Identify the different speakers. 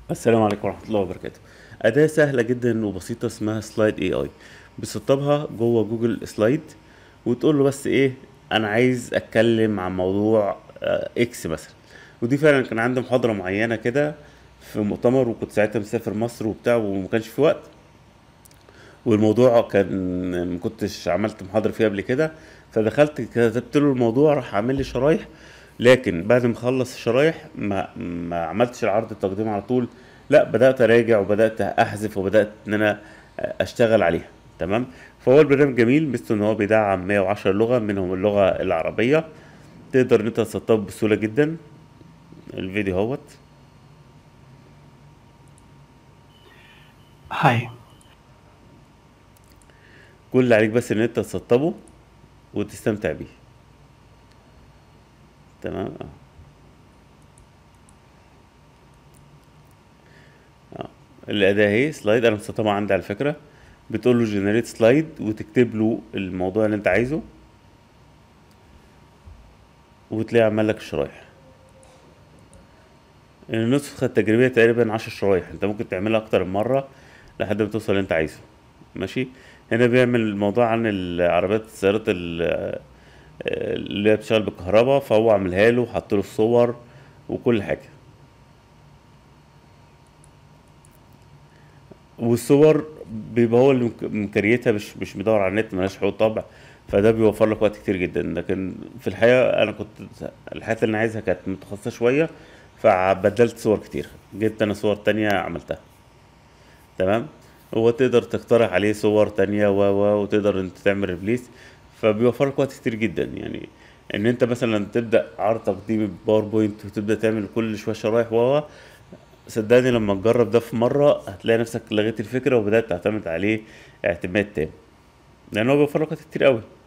Speaker 1: السلام عليكم ورحمة الله وبركاته أداة سهلة جدا وبسيطة اسمها سلايد اي اي بتسطبها جوه جوجل سلايد وتقول له بس ايه انا عايز اتكلم عن موضوع آه، اكس مثلا ودي فعلا كان عندي محاضرة معينة كده في مؤتمر وكنت ساعتها مسافر مصر وبتاع وما كانش في وقت والموضوع كان ما كنتش عملت محاضرة فيه قبل كده فدخلت كتبت له الموضوع راح عامل لي شرايح لكن بعد ما خلص الشرايح ما ما عملتش العرض التقديم على طول لا بدأت اراجع وبدأت احذف وبدأت ان انا اشتغل عليها تمام فهو البرنامج جميل ميزته ان هو بيدعم 110 لغة منهم اللغة العربية تقدر ان انت تسطبه بسهولة جدا الفيديو اهوت
Speaker 2: Hi,
Speaker 1: كل اللي عليك بس ان انت تسطبه وتستمتع بيه تمام اه اه الأداة اهي سلايد أنا مسطبها عندي على فكرة بتقول له جنريت سلايد وتكتب له الموضوع اللي أنت عايزه وتلاقيه عمل لك الشرايح النسخة التجريبية تقريبا عشر شرايح أنت ممكن تعملها أكتر من مرة لحد ما توصل اللي أنت عايزه ماشي هنا بيعمل الموضوع عن العربيات السيارات ال- اللي هي بتشتغل بالكهرباء فهو عاملها له وحط له الصور وكل حاجة والصور بيبقى هو اللي مك- مكريتها مش مش مدور على النت ملهاش حقوق طبع فده بيوفر لك وقت كتير جدا لكن في الحقيقة أنا كنت الحاجات اللي أنا عايزها كانت متخصصة شوية فبدلت صور كتير جبت أنا صور تانية عملتها تمام هو تقدر تقترح عليه صور تانية و و وتقدر انت تعمل ريبليس فبيوفر لك وقت كتير جدا يعني ان انت مثلا تبدا عرض تقديمي بباوربوينت وتبدا تعمل كل شويه شرايح و و صدقني لما تجرب ده في مره هتلاقي نفسك لغيت الفكره وبدات تعتمد عليه اعتماد تام لان هو بيوفر لك وقت كتير قوي